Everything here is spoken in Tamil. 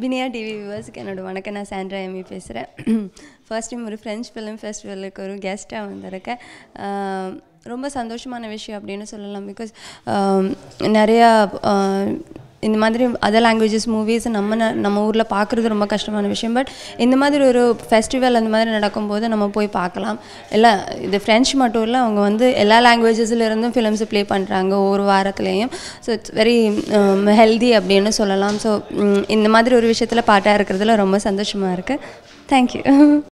பினியா டிவி வியூவர்ஸ்க்கு என்னோட வணக்கம் நான் சாண்ட்ரா எம்மி பேசுகிறேன் ஃபர்ஸ்ட் டைம் ஒரு ஃப்ரெஞ்ச் ஃபிலிம் ஃபெஸ்டிவலுக்கு ஒரு கெஸ்ட்டாக வந்திருக்கேன் ஆஹ் ரொம்ப சந்தோஷமான விஷயம் அப்படின்னு சொல்லலாம் பிகாஸ் நிறையா ஆஹ் இந்த மாதிரி அதர் லாங்குவேஜஸ் மூவிஸ் நம்ம ந- நம்ம ஊரில் பார்க்குறது ரொம்ப கஷ்டமான விஷயம் பட் இந்த மாதிரி ஒரு ஃபெஸ்டிவல் அந்த மாதிரி நடக்கும்போது நம்ம போய் பார்க்கலாம் எல்லாம் இது ஃப்ரெஞ்ச் மட்டும் இல்லை அவங்க வந்து எல்லா லாங்குவேஜஸ்ல இருந்தும் ஃபிலிம்ஸ் ப்ளே பண்ணுறாங்க ஒவ்வொரு வாரத்துலேயும் ஸோ இட்ஸ் வெரி ஹெல்தி அப்படின்னு சொல்லலாம் ஸோ இந்த மாதிரி ஒரு விஷயத்தில் பாட்டாக இருக்கிறதுல ரொம்ப சந்தோஷமாக இருக்குது தேங்க்யூ